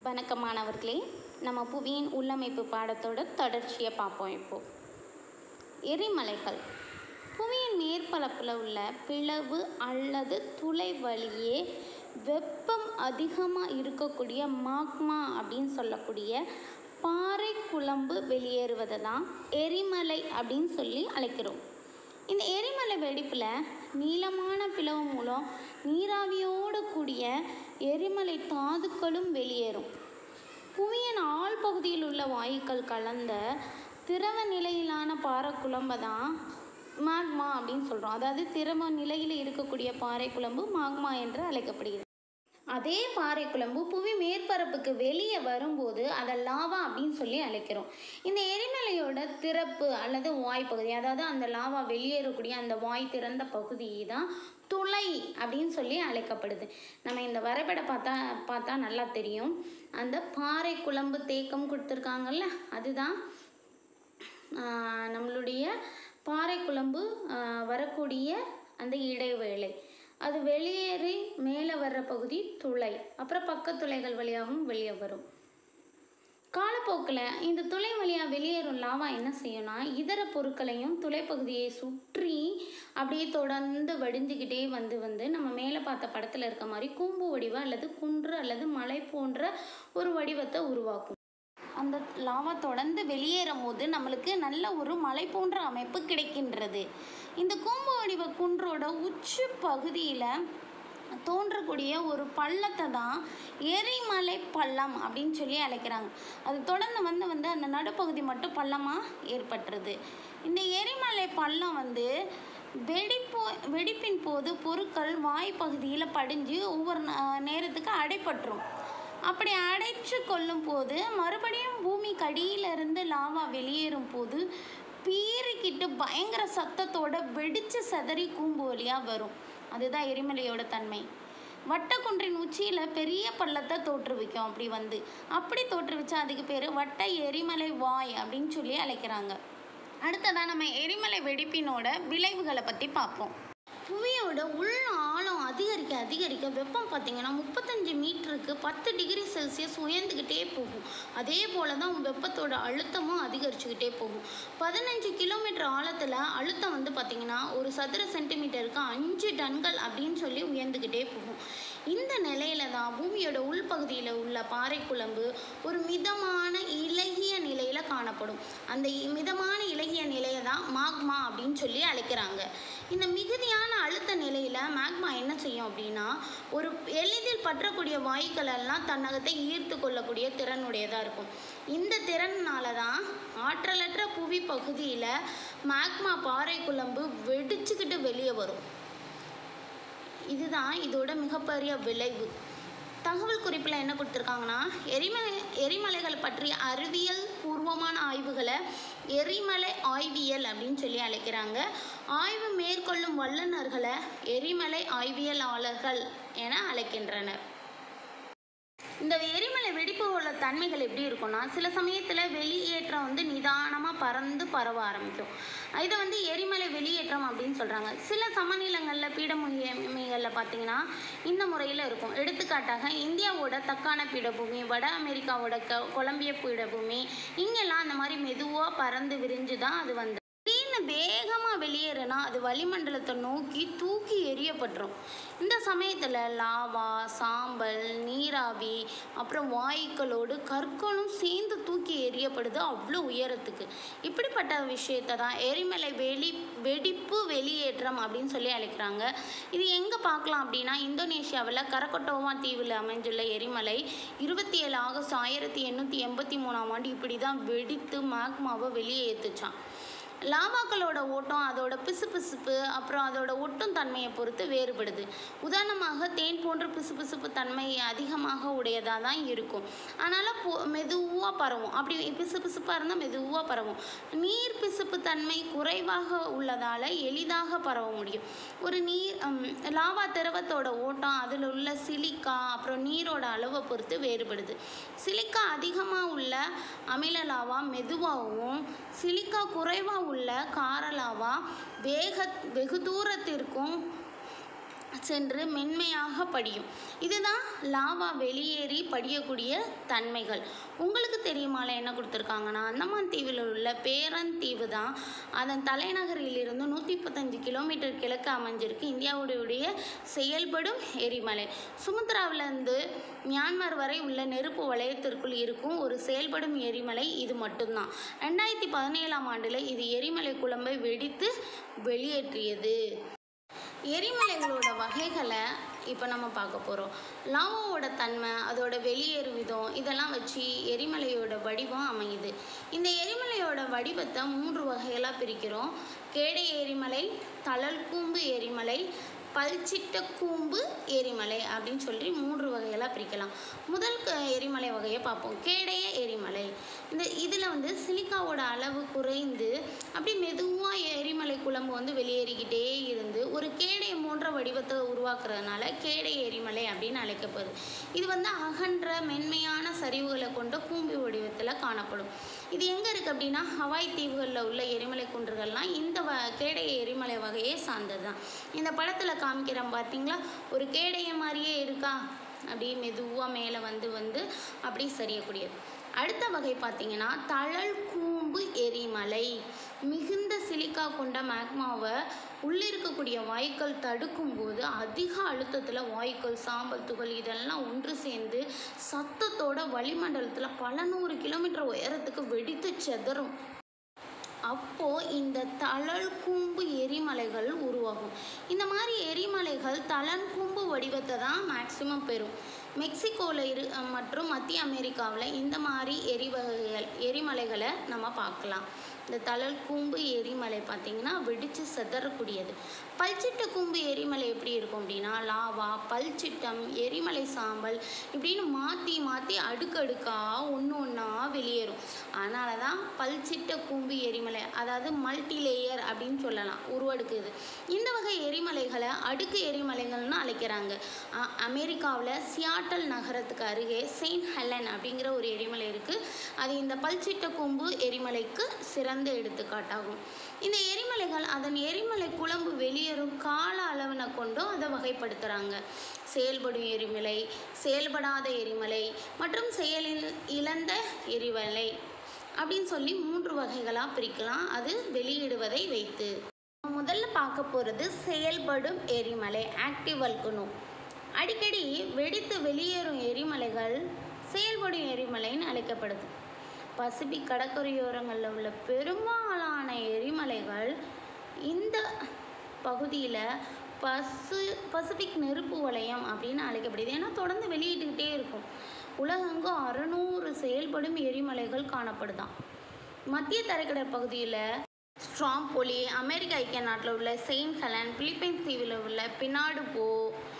வணக்கம் மாணவர்களே நம்ம புவியின் உள்ளமைப்பு பாடத்தோட தொடர்ச்சியை பார்ப்போம் இப்போ எரிமலைகள் புவியின் மேற்பரப்பில் உள்ள பிளவு அல்லது துளை வழியே வெப்பம் அதிகமாக இருக்கக்கூடிய மாக்மா அப்படின்னு சொல்லக்கூடிய பாறை குழம்பு வெளியேறுவதை தான் எரிமலை அப்படின்னு சொல்லி அழைக்கிறோம் இந்த எரிமலை வெடிப்பில் நீளமான பிளவு மூலம் நீராவியோடு கூடிய எரிமலை தாதுக்களும் வெளியேறும் புவியின் ஆழ் பகுதியில் உள்ள வாயுக்கள் கலந்த திரவ நிலையிலான பாறை குழம்பை தான் மாக்மா அப்படின்னு சொல்கிறோம் அதாவது திரவ நிலையில் இருக்கக்கூடிய பாறை குழம்பு மாக்மா என்று அழைக்கப்படுகிறது அதே பாறை குழம்பு புவி மேற்பரப்புக்கு வெளியே வரும்போது அதை லாவா அப்படின்னு சொல்லி அழைக்கிறோம் இந்த எரிமலையோட திறப்பு அல்லது வாய் பகுதி அதாவது அந்த லாவா வெளியேறக்கூடிய அந்த வாய் திறந்த பகுதி தான் துளை அப்படின்னு சொல்லி அழைக்கப்படுது நம்ம இந்த வரைபடம் பார்த்தா பார்த்தா நல்லா தெரியும் அந்த பாறை குழம்பு தேக்கம் கொடுத்துருக்காங்கல்ல அதுதான் ஆஹ், நம்மளுடைய பாறை குழம்பு ஆஹ், வரக்கூடிய அந்த இடைவேளை அது வெளியேறி மேலே வர்ற பகுதி துளை அப்புறம் பக்கத்துளைகள் வழியாகவும் வெளியே வரும் காலப்போக்கில் இந்த துளை வழியாக வெளியேறும் லாவா என்ன செய்யும்னா இதர பொருட்களையும் துளைப்பகுதியை சுற்றி அப்படியே தொடர்ந்து வடிஞ்சுக்கிட்டே வந்து வந்து நம்ம மேலே பார்த்த படத்தில் இருக்க மாதிரி கூம்பு வடிவம் அல்லது குன்று அல்லது மலை போன்ற ஒரு வடிவத்தை உருவாக்கும் அந்த லாவா தொடர்ந்து வெளியேறும் போது நம்மளுக்கு நல்ல ஒரு மலை போன்ற அமைப்பு கிடைக்கின்றது இந்த கூம்பு வடிவ குன்றோட உச்சி பகுதியில் தோன்றக்கூடிய ஒரு பள்ளத்தை தான் எரிமலை பள்ளம் அப்படின்னு சொல்லி அழைக்கிறாங்க அது தொடர்ந்து வந்து வந்து அந்த நடுப்பகுதி மட்டும் பள்ளமாக ஏற்பட்டுருது இந்த எரிமலை பள்ளம் வந்து வெடிப்போ வெடிப்பின் போது பொருட்கள் வாய் பகுதியில் படிஞ்சு ஒவ்வொரு ந- நேரத்துக்கு அடைப்பட்டுரும் அப்படி அடைச்சு கொள்ளும் போது மறுபடியும் பூமி கடியிலிருந்து லாவா வெளியேறும் போது பீறிக்கிட்டு பயங்கர சத்தத்தோட வெடிச்சு சிதறி கூம்பு வழியாக வரும் அதுதான் எரிமலையோட தன்மை வட்டக்குன்றின் உச்சியில் பெரிய பள்ளத்தை தோற்றுவிக்கும் அப்படி வந்து அப்படி தோற்றுவிச்சா அதுக்கு பேர் வட்ட எரிமலை வாய் அப்படின்னு சொல்லி அழைக்கிறாங்க அடுத்ததாக நம்ம எரிமலை வெடிப்பினோட விளைவுகளை பற்றி பார்ப்போம் புவியோட உள் ஆழம் அதிகரிக்க அதிகரிக்க வெப்பம் பார்த்தீங்கன்னா முப்பத்தஞ்சு மீட்டருக்கு பத்து டிகிரி செல்சியஸ் உயர்ந்துக்கிட்டே போகும் அதே போல தான் வெப்பத்தோட அழுத்தமும் அதிகரிச்சுக்கிட்டே போகும் பதினஞ்சு கிலோமீட்டர் ஆழத்தில் அழுத்தம் வந்து பார்த்தீங்கன்னா ஒரு சதுர சென்டிமீட்டருக்கு அஞ்சு டன்கள் அப்படின்னு சொல்லி உயர்ந்துக்கிட்டே போகும் இந்த நிலையில தான் பூமியோட உள்பகுதியில் உள்ள பாறை குழம்பு ஒரு மிதமான இலகிய நிலையில் காணப்படும் அந்த இ- மிதமான இலகிய நிலையை தான் மாக்மா அப்படின்னு சொல்லி அழைக்கிறாங்க இந்த மிகுதியான அழுத்த நிலையில் மேக்மா என்ன செய்யும் அப்படின்னா ஒரு எளிதில் பற்றக்கூடிய வாயுக்கள் எல்லாம் தன்னகத்தை ஈர்த்து கொள்ளக்கூடிய திறனுடையதாக இருக்கும் இந்த திறனால தான் ஆற்றலற்ற புவி பகுதியில் மேக்மா பாறை குழம்பு வெடிச்சுக்கிட்டு வெளியே வரும் இதுதான் இதோட மிகப்பெரிய விளைவு தகவல் குறிப்பில் என்ன கொடுத்துருக்காங்கன்னா எரிமலை எரிமலைகள் பற்றிய அறிவியல் பூர்வமான ஆய்வுகளை எரிமலை ஆய்வியல் அப்படின்னு சொல்லி அழைக்கிறாங்க ஆய்வு மேற்கொள்ளும் வல்லுநர்களை எரிமலை ஆய்வியலாளர்கள் என அழைக்கின்றனர் இந்த எரிமலை வெடிப்புகளோட தன்மைகள் எப்படி இருக்கும்னா சில சமயத்தில் வெளியேற்றம் வந்து நிதானமாக பறந்து பரவ ஆரம்பிக்கும் இதை வந்து எரிமலை வெளியேற்றம் அப்படின்னு சொல்கிறாங்க சில சமநிலங்களில் பீடபூமிகளில் பார்த்தீங்கன்னா இந்த முறையில் இருக்கும் எடுத்துக்காட்டாக இந்தியாவோட தக்கான பீடபூமி வட அமெரிக்காவோட க கொலம்பிய பீடபூமி இங்கெல்லாம் அந்த மாதிரி மெதுவாக பறந்து விரிஞ்சு தான் அது வந்து திடீர்னு வேகமாக வெளியேறுனா அது வளிமண்டலத்தை நோக்கி தூக்கி எறியப்பட்டுரும் இந்த சமயத்தில் லாவா சாம்பல் நீராவி அப்புறம் வாயுக்களோடு கற்களும் சேர்ந்து தூக்கி எறியப்படுது அவ்வளோ உயரத்துக்கு இப்படிப்பட்ட விஷயத்தை தான் எரிமலை வெளி வெடிப்பு வெளியேற்றம் அப்படின்னு சொல்லி அழைக்கிறாங்க இது எங்கே பார்க்கலாம் அப்படின்னா இந்தோனேஷியாவில் கரக்கட்டோவா தீவில் அமைந்துள்ள எரிமலை இருபத்தி ஏழு ஆகஸ்ட் ஆயிரத்தி எண்ணூற்றி எண்பத்தி மூணாம் ஆண்டு இப்படி தான் வெடித்து மேக்மாவை வெளியே ஏற்றுச்சான் லாவாக்களோட ஓட்டம் அதோட பிசுபிசுப்பு அப்புறம் அதோட ஒட்டும் தன்மையை பொறுத்து வேறுபடுது உதாரணமாக தேன் போன்ற பிசுபிசுப்பு தன்மை அதிகமாக உடையதாக தான் இருக்கும் அதனால் பொ மெதுவாக பரவும் அப்படி பிசுபிசுப்பாக இருந்தால் மெதுவாக பரவும் நீர் பிசுப்பு தன்மை குறைவாக உள்ளதால் எளிதாக பரவ முடியும் ஒரு நீர் ஹம், லாவா திரவத்தோட ஓட்டம் அதில் உள்ள சிலிக்கா அப்புறம் நீரோட அளவை பொறுத்து வேறுபடுது சிலிக்கா அதிகமாக உள்ள அமில லாவா மெதுவாகவும் சிலிக்கா குறைவாக உள்ள கார லாவா வேக வெகு தூரத்திற்கும் சென்று மென்மையாக படியும் இதுதான் லாவா வெளியேறி படியக்கூடிய தன்மைகள் உங்களுக்கு தெரியுமால என்ன கொடுத்துருக்காங்கன்னா அந்தமான் தீவில் உள்ள பேரந்தீவு தான் அதன் தலைநகரிலிருந்து நூற்றி முப்பத்தஞ்சு கிலோமீட்டர் கிழக்கு அமைஞ்சிருக்கு இந்தியாவுடைய செயல்படும் எரிமலை சுமத்ராவிலேருந்து மியான்மர் வரை உள்ள நெருப்பு வளையத்திற்குள் இருக்கும் ஒரு செயல்படும் எரிமலை இது மட்டும்தான் ரெண்டாயிரத்தி பதினேழாம் ஆண்டில் இது எரிமலை குழம்பை வெடித்து வெளியேற்றியது எரிமலைகளோட வகைகளை இப்போ நம்ம பார்க்க போகிறோம் லாவாவோட தன்மை அதோட வெளியேறு விதம் இதெல்லாம் வச்சு எரிமலையோட வடிவம் அமையுது இந்த எரிமலையோட வடிவத்தை மூன்று வகைகளாக பிரிக்கிறோம் கேடை எரிமலை தழல் கூம்பு எரிமலை பல்சிட்ட கூம்பு எரிமலை அப்படின்னு சொல்லி மூன்று வகைகளாக பிரிக்கலாம் முதல் க- எரிமலை வகையை பார்ப்போம் கேடைய எரிமலை இந்த இதில் வந்து சிலிக்காவோட அளவு குறைந்து அப்படி மெதுவாக எரிமலை குழம்பு வந்து வெளியேறிக்கிட்டே இருந்து ஒரு கேடை போன்ற வடிவத்தை உருவாக்குறதுனால கேடை எரிமலை அப்படின்னு அழைக்கப்படுது இது வந்து அகன்ற மென்மையான சரிவுகளை கொண்ட கூம்பு வடிவத்தில் காணப்படும் இது எங்கே இருக்குது அப்படின்னா ஹவாய் தீவுகளில் உள்ள எரிமலை குன்றுகள்லாம் இந்த வ கேடை எரிமலை வகையை சார்ந்தது தான் இந்த படத்தில் காமிக்கிறோம் பார்த்தீங்களா ஒரு கேடைய மாதிரியே இருக்கா அப்படியே மெதுவாக மேலே வந்து வந்து அப்படி சரியக்கூடியது அடுத்த வகை பார்த்தீங்கன்னா தழல் கூம்பு எரிமலை மிகுந்த சிலிக்கா கொண்ட மேக்மாவை உள்ளே இருக்கக்கூடிய வாயுக்கள் தடுக்கும்போது அதிக அழுத்தத்தில் வாயுக்கள் சாம்பல் துகள் இதெல்லாம் ஒன்று சேர்ந்து சத்தத்தோட வளிமண்டலத்தில் பல நூறு கிலோமீட்டர் உயரத்துக்கு வெடித்து செதறும் அப்போ இந்த தழல் கூம்பு எரிமலைகள் உருவாகும் இந்த மாதிரி எரிமலைகள் தழல் கூம்பு வடிவத்தை தான் மேக்சிமம் பெறும் மெக்சிகோவில் இரு மற்றும் மத்திய அமெரிக்காவில் இந்த மாதிரி எரிவகைகள் எரிமலைகளை நம்ம பார்க்கலாம் இந்த தழல் கூம்பு எரிமலை பார்த்திங்கன்னா வெடித்து செதறக்கூடியது பல்சிட்ட கூம்பு எரிமலை எப்படி இருக்கும் அப்படின்னா லாவா பல்சிட்டம் எரிமலை சாம்பல் இப்படின்னு மாற்றி மாற்றி அடுக்கடுக்காக ஒன்று ஒன்றா வெளியேறும் அதனால தான் பல்சிட்ட கூம்பு எரிமலை அதாவது மல்டி லேயர் அப்படின்னு சொல்லலாம் உருவெடுக்குது இந்த வகை எரிமலைகளை அடுக்கு எரிமலைகள்னு அழைக்கிறாங்க அ- அமெரிக்காவில் சியாட்டல் நகரத்துக்கு அருகே செயின்ட் ஹெலன் அப்படிங்கிற ஒரு எரிமலை இருக்குது அது இந்த பல்சிட்ட கூம்பு எரிமலைக்கு சிறந்த எடுத்துக்காட்டாகும் இந்த எரிமலைகள் அதன் எரிமலை குழம்பு வெளியேறும் கால அளவினை கொண்டும் அதை வகைப்படுத்துகிறாங்க செயல்படும் எரிமலை செயல்படாத எரிமலை மற்றும் செயலில் இழந்த எரிமலை அப்படின்னு சொல்லி மூன்று வகைகளாக பிரிக்கலாம் அது வெளியிடுவதை வைத்து முதல்ல பார்க்க போகிறது செயல்படும் எரிமலை ஆக்டிவ் வல்குனோ அடிக்கடி வெடித்து வெளியேறும் எரிமலைகள் செயல்படும் எரிமலைன்னு அழைக்கப்படுது பசிபிக் கடற்கரையோரங்களில் உள்ள பெரும்பாலான எரிமலைகள் இந்த பகுதியில் பசு பசிபிக் நெருப்பு வலயம் அப்படின்னு அழைக்கப்படுது ஏன்னா தொடர்ந்து வெளியிட்டுக்கிட்டே இருக்கும் உலகெங்கும் அறநூறு செயல்படும் எரிமலைகள் காணப்படுதாம் மத்திய தரைக்கடல் பகுதியில் ஸ்ட்ராம்போலி அமெரிக்க ஐக்கிய நாட்டில் உள்ள செயின்ட் ஹெலன் பிலிப்பைன்ஸ் தீவில் உள்ள பினாடுபோ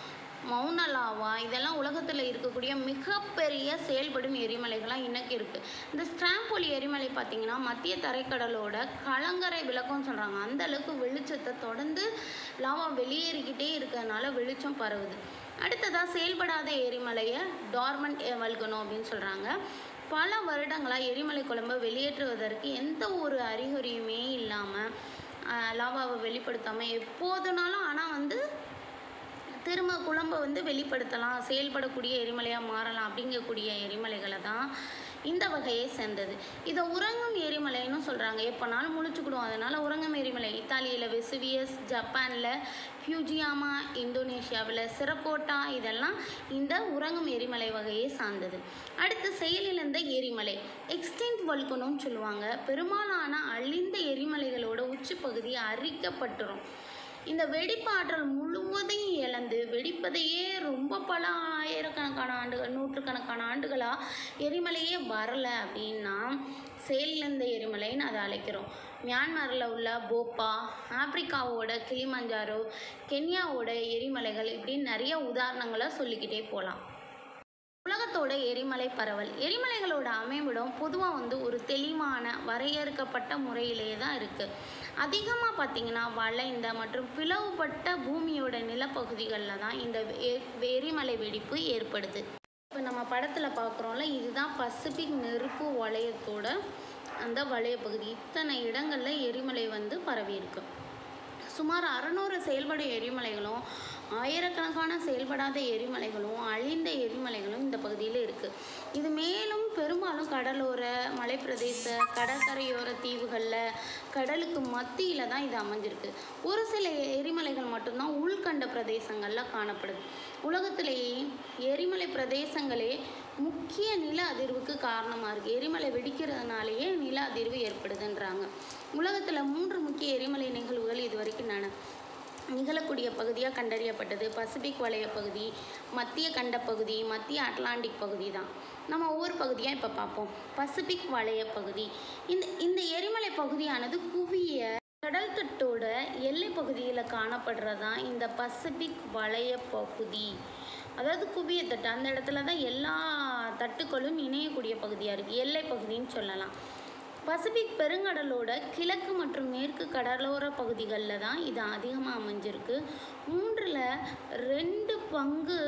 மௌனலாவா இதெல்லாம் உலகத்தில் இருக்கக்கூடிய மிகப்பெரிய செயல்படும் எரிமலைகளாக இன்னைக்கு இருக்குது இந்த ஸ்ட்ராம்போலி எரிமலை பார்த்திங்கன்னா மத்திய தரைக்கடலோட கலங்கரை விளக்கம்னு சொல்கிறாங்க அந்த அளவுக்கு வெளிச்சத்தை தொடர்ந்து லாவா வெளியேறிக்கிட்டே இருக்கிறதுனால வெளிச்சம் பரவுது அடுத்ததாக செயல்படாத எரிமலையை டார்மண்ட் வல்கனோ அப்படின்னு சொல்கிறாங்க பல வருடங்களாக எரிமலை குழம்பை வெளியேற்றுவதற்கு எந்த ஒரு அறிகுறியுமே இல்லாமல் லாவாவை வெளிப்படுத்தாமல் எப்போதுனாலும் ஆனால் வந்து திரும்ப குழம்பை வந்து வெளிப்படுத்தலாம் செயல்படக்கூடிய எரிமலையாக மாறலாம் அப்படிங்கக்கூடிய எரிமலைகளை தான் இந்த வகையை சேர்ந்தது இதை உறங்கும் எரிமலைன்னு சொல்கிறாங்க எப்போனாலும் முழிச்சுக்கிடும் அதனால் உறங்கும் எரிமலை இத்தாலியில் வெசுவியஸ் ஜப்பானில் ஃபியூஜியாமா இந்தோனேஷியாவில் சிரக்கோட்டா இதெல்லாம் இந்த உறங்கும் எரிமலை வகையை சார்ந்தது அடுத்து செயலிழந்த எரிமலை எக்ஸ்டென்ட் வல்கனோன்னு சொல்லுவாங்க பெரும்பாலான அழிந்த எரிமலைகளோட உச்சிப்பகுதி அரிக்கப்பட்டுரும் இந்த வெடிப்பாற்றல் முழுவதையும் இழந்து வெடிப்பதையே ரொம்ப பல ஆயிரக்கணக்கான ஆண்டுகள் நூற்றுக்கணக்கான ஆண்டுகளாக எரிமலையே வரலை அப்படின்னா செயலிழந்த எரிமலைன்னு அதை அழைக்கிறோம் மியான்மரில் உள்ள போப்பா ஆப்பிரிக்காவோட கிளிமஞ்சாரோ கென்யாவோட எரிமலைகள் இப்படின்னு நிறைய உதாரணங்களை சொல்லிக்கிட்டே போகலாம் உலகத்தோட எரிமலை பரவல் எரிமலைகளோட அமைவிடம் பொதுவாக வந்து ஒரு தெளிவான வரையறுக்கப்பட்ட முறையிலே தான் இருக்குது அதிகமாக பார்த்தீங்கன்னா வளைந்த மற்றும் பிளவுபட்ட பூமியோட நிலப்பகுதிகளில் தான் இந்த எ- எரிமலை வெடிப்பு ஏற்படுது இப்போ நம்ம படத்தில் பார்க்குறோம்ல இதுதான் பசிபிக் நெருப்பு வளையத்தோட அந்த வளையப்பகுதி இத்தனை இடங்களில் எரிமலை வந்து பரவி இருக்கு சுமார் அறநூறு செயல்படும் எரிமலைகளும் ஆயிரக்கணக்கான செயல்படாத எரிமலைகளும் அழிந்த எரிமலைகளும் இந்த பகுதியில் இருக்குது இது மேலும் பெரும்பாலும் கடலோர மலைப்பிரதேச கடற்கரையோர தீவுகளில் கடலுக்கு மத்தியில் தான் இது அமைஞ்சிருக்கு ஒரு சில எரிமலைகள் மட்டும்தான் உள்கண்ட பிரதேசங்களில் காணப்படுது உலகத்திலேயே எரிமலை பிரதேசங்களே முக்கிய நில அதிர்வுக்கு காரணமாக இருக்குது எரிமலை வெடிக்கிறதுனாலேயே நில அதிர்வு ஏற்படுதுன்றாங்க உலகத்தில் மூன்று முக்கிய எரிமலை நிகழ்வுகள் இது வரைக்கும் நட நிகழக்கூடிய பகுதியாக கண்டறியப்பட்டது பசிபிக் வளைய பகுதி மத்திய கண்ட பகுதி மத்திய அட்லாண்டிக் பகுதி தான் நம்ம ஒவ்வொரு பகுதியாக இப்போ பார்ப்போம் பசிபிக் வளைய பகுதி இந்த இந்த எரிமலை பகுதியானது குவிய கடல் தட்டோட எல்லை பகுதியில் காணப்படுறதான் இந்த பசிபிக் வளைய பகுதி அதாவது குவிய தட்டு அந்த இடத்துல தான் எல்லா தட்டுக்களும் இணையக்கூடிய பகுதியாக இருக்குது எல்லை பகுதின்னு சொல்லலாம் பசிபிக் பெருங்கடலோட கிழக்கு மற்றும் மேற்கு கடலோர பகுதிகளில் தான் இது அதிகமாக அமைஞ்சிருக்கு மூன்றில் ரெண்டு பங்கு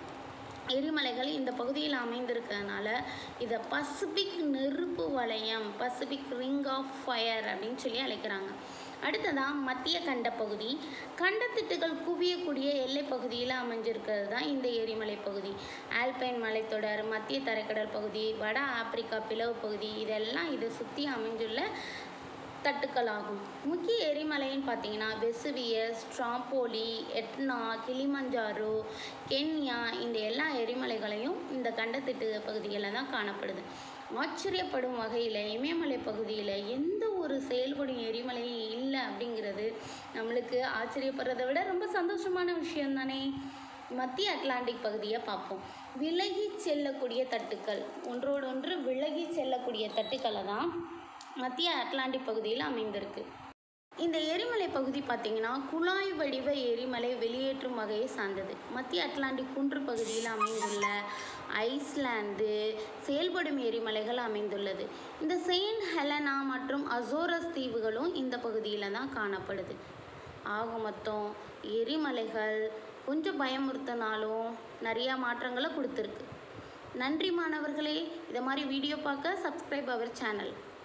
எரிமலைகள் இந்த பகுதியில் அமைந்திருக்கிறதுனால இதை பசிபிக் நெருப்பு வளையம் பசிபிக் ரிங் ஆஃப் ஃபயர் அப்படின்னு சொல்லி அழைக்கிறாங்க அடுத்ததாக மத்திய கண்ட பகுதி கண்டத்திட்டுகள் குவியக்கூடிய எல்லை பகுதியில் அமைஞ்சிருக்கிறது தான் இந்த எரிமலை பகுதி ஆல்பைன் மலைத்தொடர் மத்திய தரைக்கடல் பகுதி வட ஆப்பிரிக்கா பிளவு பகுதி இதெல்லாம் இதை சுற்றி அமைஞ்சுள்ள தட்டுக்களாகும் முக்கிய எரிமலைன்னு பார்த்தீங்கன்னா Vesuvius Stromboli Etna Kilimanjaro Kenya இந்த எல்லா எரிமலைகளையும் இந்த கண்டத்திட்டு பகுதிகளில் தான் காணப்படுது ஆச்சரியப்படும் வகையில் இமயமலை பகுதியில் எந்த ஒரு செயல்படும் எரிமலையும் இல்லை அப்படிங்கிறது நம்மளுக்கு ஆச்சரியப்படுறதை விட ரொம்ப சந்தோஷமான விஷயம் தானே மத்திய அட்லாண்டிக் பகுதியை பார்ப்போம் விலகி செல்லக்கூடிய தட்டுக்கள் ஒன்றோடொன்று விலகி செல்லக்கூடிய தட்டுக்களை தான் மத்திய அட்லாண்டிக் பகுதியில் அமைந்திருக்கு இந்த எரிமலை பகுதி பார்த்திங்கன்னா குழாய் வடிவ எரிமலை வெளியேற்றும் வகையை சார்ந்தது மத்திய அட்லாண்டிக் குன்று பகுதியில் அமைந்துள்ள ஐஸ்லாந்து செயல்படும் எரிமலைகள் அமைந்துள்ளது இந்த செயின்ட் ஹெலனா மற்றும் அசோரஸ் தீவுகளும் இந்த பகுதியில் தான் காணப்படுது ஆக மொத்தம் எரிமலைகள் கொஞ்சம் பயமுறுத்தினாலும் நிறையா மாற்றங்களை கொடுத்துருக்கு நன்றி மாணவர்களே இதை மாதிரி வீடியோ பார்க்க சப்ஸ்கிரைப் அவர் சேனல்